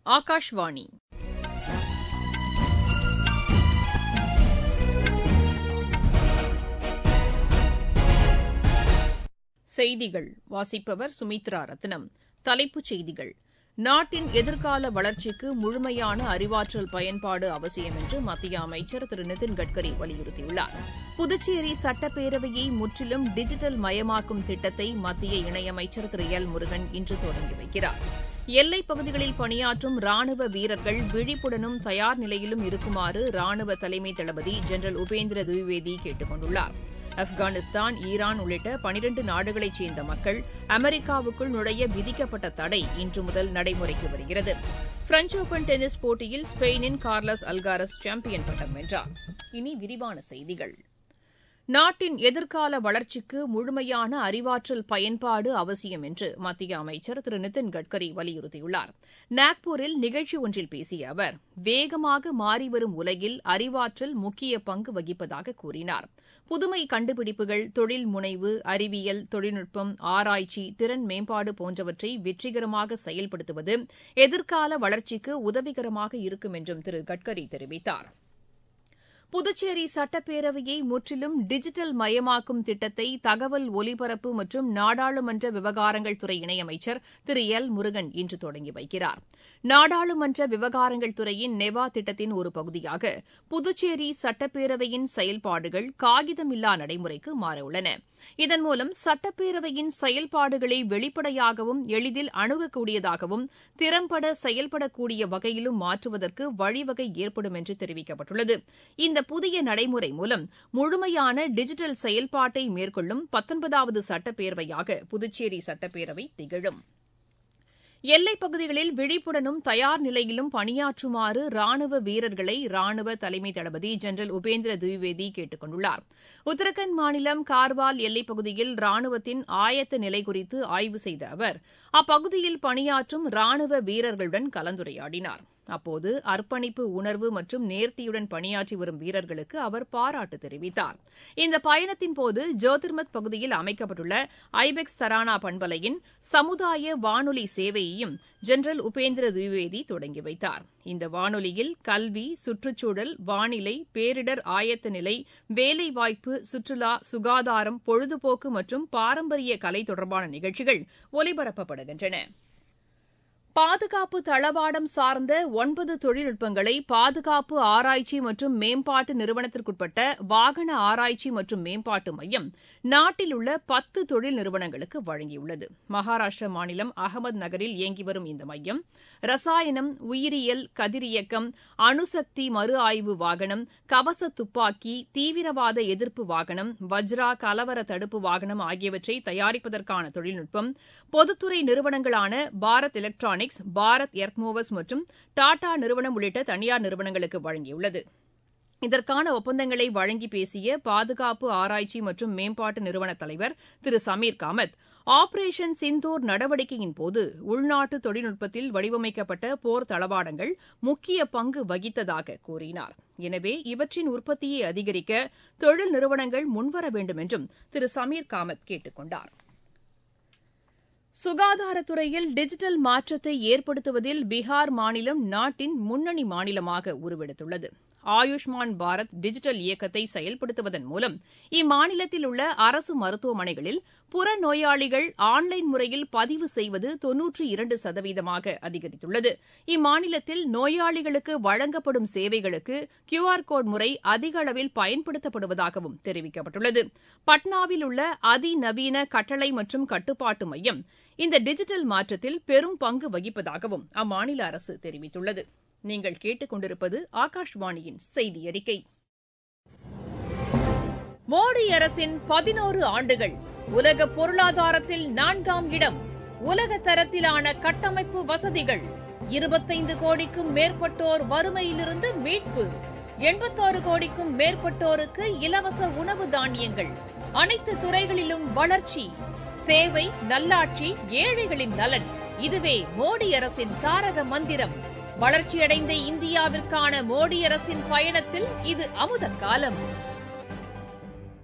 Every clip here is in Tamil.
ஆகாஷ்வாணி செய்திகள் வாசிப்பவர் சுமித்ரா ரத்னம் தலைப்புச் செய்திகள் நாட்டின் எதிர்கால வளர்ச்சிக்கு முழுமையான அறிவாற்றல் பயன்பாடு அவசியம் என்று மத்திய அமைச்சர் திரு நிதின் கட்கரி வலியுறுத்தியுள்ளார் புதுச்சேரி சட்டப்பேரவையை முற்றிலும் டிஜிட்டல் மயமாக்கும் திட்டத்தை மத்திய இணையமைச்சர் திரு எல் முருகன் இன்று தொடங்கி வைக்கிறார் எல்லைப் பகுதிகளில் பணியாற்றும் ராணுவ வீரர்கள் விழிப்புடனும் தயார் நிலையிலும் இருக்குமாறு ராணுவ தலைமை தளபதி ஜெனரல் உபேந்திர திவிவேதி கேட்டுக் கொண்டுள்ளார் ஆப்கானிஸ்தான் ஈரான் உள்ளிட்ட பனிரண்டு நாடுகளைச் சேர்ந்த மக்கள் அமெரிக்காவுக்குள் நுழைய விதிக்கப்பட்ட தடை இன்று முதல் நடைமுறைக்கு வருகிறது பிரெஞ்ச் ஓபன் டென்னிஸ் போட்டியில் ஸ்பெயினின் கார்லஸ் அல்காரஸ் சாம்பியன் பட்டம் வென்றார் இனி விரிவான செய்திகள் நாட்டின் எதிர்கால வளர்ச்சிக்கு முழுமையான அறிவாற்றல் பயன்பாடு அவசியம் என்று மத்திய அமைச்சர் திரு நிதின் கட்கரி வலியுறுத்தியுள்ளார் நாக்பூரில் நிகழ்ச்சி ஒன்றில் பேசிய அவர் வேகமாக மாறிவரும் உலகில் அறிவாற்றல் முக்கிய பங்கு வகிப்பதாக கூறினார் புதுமை கண்டுபிடிப்புகள் தொழில் முனைவு அறிவியல் தொழில்நுட்பம் ஆராய்ச்சி திறன் மேம்பாடு போன்றவற்றை வெற்றிகரமாக செயல்படுத்துவது எதிர்கால வளர்ச்சிக்கு உதவிகரமாக இருக்கும் என்றும் திரு கட்கரி தெரிவித்தாா் புதுச்சேரி சட்டப்பேரவையை முற்றிலும் டிஜிட்டல் மயமாக்கும் திட்டத்தை தகவல் ஒலிபரப்பு மற்றும் நாடாளுமன்ற விவகாரங்கள் துறை இணையமைச்சர் திரு எல் முருகன் இன்று தொடங்கி வைக்கிறார் நாடாளுமன்ற விவகாரங்கள் துறையின் நெவா திட்டத்தின் ஒரு பகுதியாக புதுச்சேரி சட்டப்பேரவையின் செயல்பாடுகள் காகிதமில்லா நடைமுறைக்கு மாறவுள்ளன இதன் மூலம் சட்டப்பேரவையின் செயல்பாடுகளை வெளிப்படையாகவும் எளிதில் அணுகக்கூடியதாகவும் திறம்பட செயல்படக்கூடிய வகையிலும் மாற்றுவதற்கு வழிவகை ஏற்படும் என்று தெரிவிக்கப்பட்டுள்ளது இந்த புதிய நடைமுறை மூலம் முழுமையான டிஜிட்டல் செயல்பாட்டை மேற்கொள்ளும் பத்தொன்பதாவது சட்டப்பேரவையாக புதுச்சேரி சட்டப்பேரவை திகழும் எல்லைப் பகுதிகளில் விழிப்புடனும் தயார் நிலையிலும் பணியாற்றுமாறு ராணுவ வீரர்களை ராணுவ தலைமை தளபதி ஜெனரல் உபேந்திர திவிவேதி கேட்டுக் கொண்டுள்ளார் உத்தரகண்ட் மாநிலம் கார்வால் எல்லைப் பகுதியில் ராணுவத்தின் ஆயத்த நிலை குறித்து ஆய்வு செய்த அவர் அப்பகுதியில் பணியாற்றும் ராணுவ வீரர்களுடன் கலந்துரையாடினார் அப்போது அர்ப்பணிப்பு உணர்வு மற்றும் நேர்த்தியுடன் பணியாற்றி வரும் வீரர்களுக்கு அவர் பாராட்டு தெரிவித்தார் இந்த பயணத்தின்போது ஜோதிர்மத் பகுதியில் அமைக்கப்பட்டுள்ள ஐபெக்ஸ் தரானா பண்பலையின் சமுதாய வானொலி சேவையையும் ஜெனரல் உபேந்திர திவிவேதி தொடங்கி வைத்தார் இந்த வானொலியில் கல்வி சுற்றுச்சூழல் வானிலை பேரிடர் ஆயத்த நிலை வேலைவாய்ப்பு சுற்றுலா சுகாதாரம் பொழுதுபோக்கு மற்றும் பாரம்பரிய கலை தொடர்பான நிகழ்ச்சிகள் ஒலிபரப்பப்படுகின்றன பாதுகாப்பு தளவாடம் சார்ந்த ஒன்பது தொழில்நுட்பங்களை பாதுகாப்பு ஆராய்ச்சி மற்றும் மேம்பாட்டு நிறுவனத்திற்குட்பட்ட வாகன ஆராய்ச்சி மற்றும் மேம்பாட்டு மையம் நாட்டில் உள்ள பத்து தொழில் நிறுவனங்களுக்கு வழங்கியுள்ளது மகாராஷ்டிர மாநிலம் அகமது நகரில் இயங்கி வரும் இந்த மையம் ரசாயனம் உயிரியல் கதிரியக்கம் அணுசக்தி மறு ஆய்வு வாகனம் கவச துப்பாக்கி தீவிரவாத எதிர்ப்பு வாகனம் வஜ்ரா கலவர தடுப்பு வாகனம் ஆகியவற்றை தயாரிப்பதற்கான தொழில்நுட்பம் பொதுத்துறை நிறுவனங்களான பாரத் எலக்ட்ரானிக்ஸ் பாரத் எர்த்மோவர்ஸ் மற்றும் டாடா நிறுவனம் உள்ளிட்ட தனியார் நிறுவனங்களுக்கு வழங்கியுள்ளது இதற்கான ஒப்பந்தங்களை வழங்கி பேசிய பாதுகாப்பு ஆராய்ச்சி மற்றும் மேம்பாட்டு நிறுவன தலைவர் திரு சமீர் காமத் ஆபரேஷன் சிந்தூர் நடவடிக்கையின் போது உள்நாட்டு தொழில்நுட்பத்தில் வடிவமைக்கப்பட்ட போர் தளவாடங்கள் முக்கிய பங்கு வகித்ததாக கூறினார் எனவே இவற்றின் உற்பத்தியை அதிகரிக்க தொழில் நிறுவனங்கள் முன்வர வேண்டும் என்றும் திரு சமீர் காமத் கேட்டுக் கொண்டாா் சுகாதாரத்துறையில் டிஜிட்டல் மாற்றத்தை ஏற்படுத்துவதில் பீகார் மாநிலம் நாட்டின் முன்னணி மாநிலமாக உருவெடுத்துள்ளது ஆயுஷ்மான் பாரத் டிஜிட்டல் இயக்கத்தை செயல்படுத்துவதன் மூலம் இம்மாநிலத்தில் உள்ள அரசு மருத்துவமனைகளில் புறநோயாளிகள் ஆன்லைன் முறையில் பதிவு செய்வது தொன்னூற்றி இரண்டு சதவீதமாக அதிகரித்துள்ளது இம்மாநிலத்தில் நோயாளிகளுக்கு வழங்கப்படும் சேவைகளுக்கு கியூ ஆர் கோட் முறை அதிக அளவில் பயன்படுத்தப்படுவதாகவும் தெரிவிக்கப்பட்டுள்ளது பட்னாவில் உள்ள அதிநவீன கட்டளை மற்றும் கட்டுப்பாட்டு மையம் இந்த டிஜிட்டல் மாற்றத்தில் பெரும் பங்கு வகிப்பதாகவும் அம்மாநில அரசு தெரிவித்துள்ளது நீங்கள் கேட்டுக்கொண்டிருப்பது ஆகாஷ்வாணியின் செய்தி அறிக்கை மோடி அரசின் பதினோரு ஆண்டுகள் உலக பொருளாதாரத்தில் நான்காம் இடம் உலக தரத்திலான கட்டமைப்பு வசதிகள் இருபத்தைந்து கோடிக்கும் மேற்பட்டோர் வறுமையிலிருந்து மீட்பு எண்பத்தாறு கோடிக்கும் மேற்பட்டோருக்கு இலவச உணவு தானியங்கள் அனைத்து துறைகளிலும் வளர்ச்சி சேவை நல்லாட்சி ஏழைகளின் நலன் இதுவே மோடி அரசின் தாரக மந்திரம் வளர்ச்சியடைந்த இந்தியாவிற்கான மோடி அரசின் பயணத்தில் இது அமுத காலம்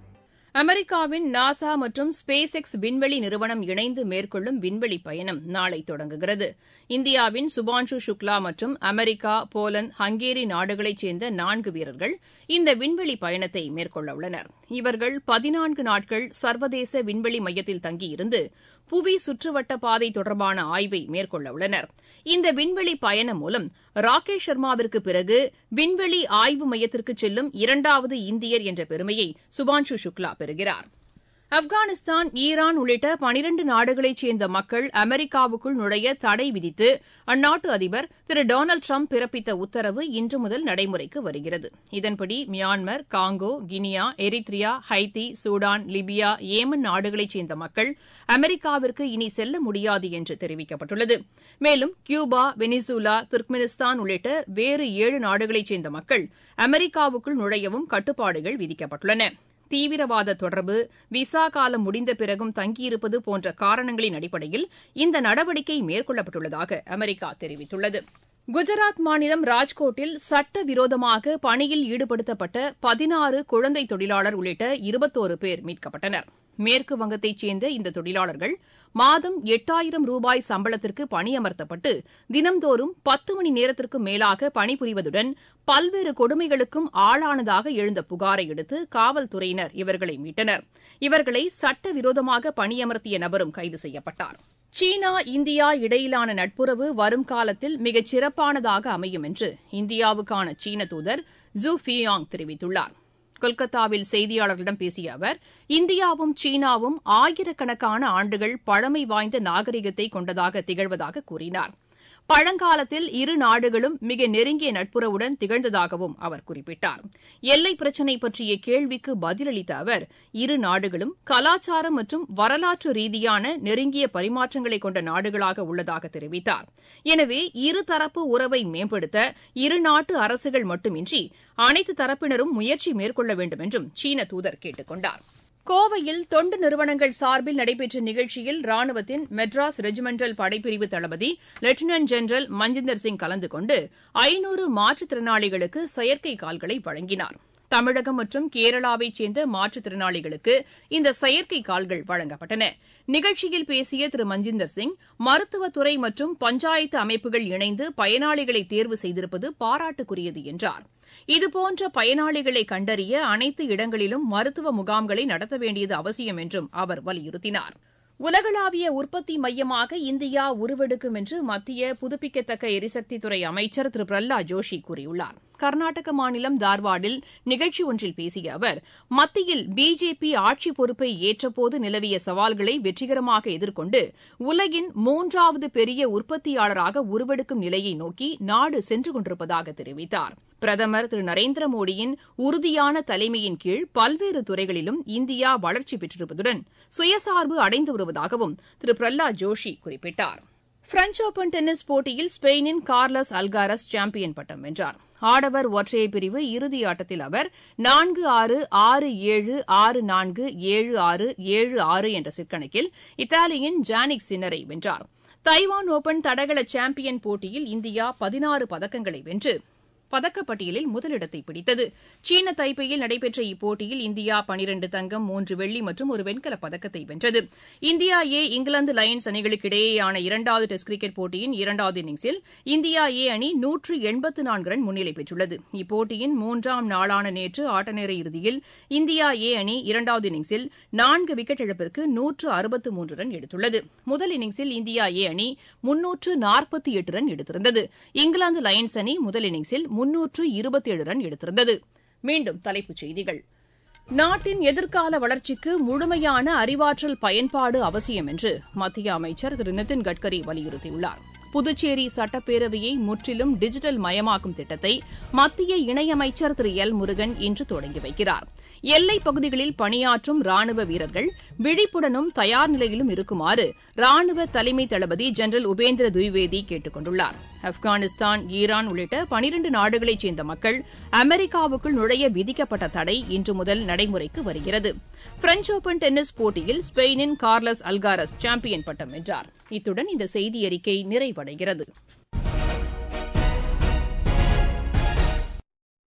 அமெரிக்காவின் நாசா மற்றும் ஸ்பேஸ் எக்ஸ் விண்வெளி நிறுவனம் இணைந்து மேற்கொள்ளும் விண்வெளி பயணம் நாளை தொடங்குகிறது இந்தியாவின் சுபான்ஷு சுக்லா மற்றும் அமெரிக்கா போலந்து ஹங்கேரி நாடுகளைச் சேர்ந்த நான்கு வீரர்கள் இந்த விண்வெளி பயணத்தை மேற்கொள்ளவுள்ளனர் இவர்கள் பதினான்கு நாட்கள் சர்வதேச விண்வெளி மையத்தில் தங்கியிருந்து புவி சுற்றுவட்ட பாதை தொடர்பான ஆய்வை மேற்கொள்ளவுள்ளனர் இந்த விண்வெளி பயணம் மூலம் ராகேஷ் சர்மாவிற்கு பிறகு விண்வெளி ஆய்வு மையத்திற்கு செல்லும் இரண்டாவது இந்தியர் என்ற பெருமையை சுபான்ஷு சுக்லா பெறுகிறார் ஆப்கானிஸ்தான் ஈரான் உள்ளிட்ட பனிரண்டு நாடுகளைச் சேர்ந்த மக்கள் அமெரிக்காவுக்குள் நுழைய தடை விதித்து அந்நாட்டு அதிபர் திரு டொனால்டு ட்ரம்ப் பிறப்பித்த உத்தரவு இன்று முதல் நடைமுறைக்கு வருகிறது இதன்படி Myanmar Congo Guinea Eritrea Haiti Sudan Libya Yemen நாடுகளைச் சேர்ந்த மக்கள் அமெரிக்காவிற்கு இனி செல்ல முடியாது என்று தெரிவிக்கப்பட்டுள்ளது மேலும் கியூபா வெனிசுலா துர்க்மெனிஸ்தான் உள்ளிட்ட வேறு ஏழு நாடுகளைச் சேர்ந்த மக்கள் அமெரிக்காவுக்குள் நுழையவும் கட்டுப்பாடுகள் விதிக்கப்பட்டுள்ளன தீவிரவாத தொடர்பு விசா காலம் முடிந்த பிறகும் தங்கியிருப்பது போன்ற காரணங்களின் அடிப்படையில் இந்த நடவடிக்கை மேற்கொள்ளப்பட்டுள்ளதாக அமெரிக்கா தெரிவித்துள்ளது குஜராத் மாநிலம் ராஜ்கோட்டில் சட்டவிரோதமாக பணியில் ஈடுபடுத்தப்பட்ட பதினாறு குழந்தை தொழிலாளர் உள்ளிட்ட இருபத்தோரு பேர் மீட்கப்பட்டனர் மேற்கு வங்கத்தைச் சேர்ந்த இந்த தொழிலாளர்கள் மாதம் எட்டாயிரம் ரூபாய் சம்பளத்திற்கு பணியமர்த்தப்பட்டு தினந்தோறும் பத்து மணி நேரத்திற்கு மேலாக பணிபுரிவதுடன் பல்வேறு கொடுமைகளுக்கும் ஆளானதாக எழுந்த புகாரை அடுத்து காவல்துறையினர் இவர்களை மீட்டனர் இவர்களை சட்டவிரோதமாக பணியமர்த்திய நபரும் கைது செய்யப்பட்டார் சீனா இந்தியா இடையிலான நட்புறவு வரும் காலத்தில் மிகச் சிறப்பானதாக அமையும் என்று இந்தியாவுக்கான சீன தூதர் ஜூ ஃபியாங் தெரிவித்துள்ளார் கொல்கத்தாவில் செய்தியாளர்களிடம் பேசிய அவர் இந்தியாவும் சீனாவும் ஆயிரக்கணக்கான ஆண்டுகள் பழமை வாய்ந்த நாகரிகத்தை கொண்டதாக திகழ்வதாக கூறினார் பழங்காலத்தில் இரு நாடுகளும் மிக நெருங்கிய நட்புறவுடன் திகழ்ந்ததாகவும் அவர் குறிப்பிட்டார் எல்லை பிரச்சினை பற்றிய கேள்விக்கு பதிலளித்த அவர் இரு நாடுகளும் கலாச்சாரம் மற்றும் வரலாற்று ரீதியான நெருங்கிய பரிமாற்றங்களை கொண்ட நாடுகளாக உள்ளதாக தெரிவித்தார் எனவே இருதரப்பு உறவை மேம்படுத்த இரு நாட்டு அரசுகள் மட்டுமின்றி அனைத்து தரப்பினரும் முயற்சி மேற்கொள்ள வேண்டும் என்றும் சீன தூதர் கேட்டுக் கொண்டார் கோவையில் தொண்டு நிறுவனங்கள் சார்பில் நடைபெற்ற நிகழ்ச்சியில் ராணுவத்தின் மெட்ராஸ் ரெஜிமெண்டல் படைப்பிரிவு தளபதி லெப்டினன்ட் ஜெனரல் மஞ்சிந்தர் சிங் கலந்து கொண்டு ஐநூறு மாற்றுத்திறனாளிகளுக்கு செயற்கை கால்களை வழங்கினார் தமிழகம் மற்றும் கேரளாவைச் சேர்ந்த மாற்றுத்திறனாளிகளுக்கு இந்த செயற்கை கால்கள் வழங்கப்பட்டன நிகழ்ச்சியில் பேசிய திரு மஞ்சிந்தர் சிங் மருத்துவத்துறை மற்றும் பஞ்சாயத்து அமைப்புகள் இணைந்து பயனாளிகளை தேர்வு செய்திருப்பது பாராட்டுக்குரியது என்றார் இதுபோன்ற பயனாளிகளை கண்டறிய அனைத்து இடங்களிலும் மருத்துவ முகாம்களை நடத்த வேண்டியது அவசியம் என்றும் அவர் வலியுறுத்தினார் உலகளாவிய உற்பத்தி மையமாக இந்தியா உருவெடுக்கும் என்று மத்திய புதுப்பிக்கத்தக்க எரிசக்தித்துறை அமைச்சர் திரு பிரஹ்லாத் ஜோஷி கூறியுள்ளார் கர்நாடக மாநிலம் தார்வாடில் நிகழ்ச்சி ஒன்றில் பேசிய அவர் மத்தியில் பிஜேபி ஆட்சி பொறுப்பை ஏற்றபோது நிலவிய சவால்களை வெற்றிகரமாக எதிர்கொண்டு உலகின் மூன்றாவது பெரிய உற்பத்தியாளராக உருவெடுக்கும் நிலையை நோக்கி நாடு சென்று கொண்டிருப்பதாக தெரிவித்தார் பிரதமர் திரு நரேந்திர மோடியின் உறுதியான தலைமையின் கீழ் பல்வேறு துறைகளிலும் இந்தியா வளர்ச்சி பெற்றிருப்பதுடன் சுயசார்பு அடைந்து வருவதாகவும் திரு பிரஹ்லாத் ஜோஷி குறிப்பிட்டார் பிரெஞ்ச் ஓபன் டென்னிஸ் போட்டியில் ஸ்பெயினின் கார்லஸ் அல்காரஸ் சாம்பியன் பட்டம் வென்றார் ஆடவர் ஒற்றையர் பிரிவு இறுதி ஆட்டத்தில் அவர் நான்கு ஆறு ஆறு ஏழு ஆறு நான்கு ஏழு ஆறு ஏழு ஆறு என்ற சிற்கணக்கில் இத்தாலியின் ஜானிக் சின்னரை வென்றார் தைவான் ஓபன் தடகள சாம்பியன் போட்டியில் இந்தியா பதினாறு பதக்கங்களை வென்று பதக்கப்பட்டியலில் முதலிடத்தை பிடித்தது சீன தைப்பேயில் நடைபெற்ற இப்போட்டியில் இந்தியா பனிரண்டு தங்கம் மூன்று வெள்ளி மற்றும் ஒரு வெண்கலப் பதக்கத்தை வென்றது இந்தியா ஏ இங்கிலாந்து லயன்ஸ் அணிகளுக்கு இடையேயான இரண்டாவது டெஸ்ட் கிரிக்கெட் போட்டியின் இரண்டாவது இன்னிங்ஸில் இந்தியா ஏ அணி நூற்று எண்பத்து நான்கு ரன் முன்னிலை பெற்றுள்ளது இப்போட்டியின் மூன்றாம் நாளான நேற்று ஆட்டநேர இறுதியில் இந்தியா ஏ அணி இரண்டாவது இன்னிங்ஸில் நான்கு விக்கெட் இழப்பிற்கு நூற்று அறுபத்து மூன்று ரன் எடுத்துள்ளது முதல் இன்னிங்ஸில் இந்தியா ஏ அணி முன்னூற்று நாற்பத்தி எட்டு ரன் எடுத்திருந்தது இங்கிலாந்து லயன்ஸ் அணி முதல் இன்னிங்ஸில் முன்னூற்று இருபத்தேழு ரன் எடுத்திருந்தது மீண்டும் தலைப்புச் செய்திகள் நாட்டின் எதிர்கால வளர்ச்சிக்கு முழுமையான அறிவாற்றல் பயன்பாடு அவசியம் என்று மத்திய அமைச்சர் திரு நிதின் கட்கரி வலியுறுத்தியுள்ளார் புதுச்சேரி சட்டப்பேரவையை முற்றிலும் டிஜிட்டல் மயமாக்கும் திட்டத்தை மத்திய இணையமைச்சர் திரு எல் முருகன் இன்று தொடங்கி வைக்கிறார் எல்லைப் பகுதிகளில் பணியாற்றும் ராணுவ வீரர்கள் விழிப்புடனும் தயார் நிலையிலும் இருக்குமாறு ராணுவ தலைமை தளபதி ஜெனரல் உபேந்திர துவிவேதி கேட்டுக் கொண்டுள்ளார் ஆப்கானிஸ்தான் ஈரான் உள்ளிட்ட பனிரண்டு நாடுகளைச் சேர்ந்த மக்கள் அமெரிக்காவுக்குள் நுழைய விதிக்கப்பட்ட தடை இன்று முதல் நடைமுறைக்கு வருகிறது பிரெஞ்ச் ஓபன் டென்னிஸ் போட்டியில் ஸ்பெயினின் கார்லஸ் அல்காரஸ் சாம்பியன் பட்டம் வென்றார் இத்துடன் இந்த செய்தியறிக்கை நிறைவடைகிறது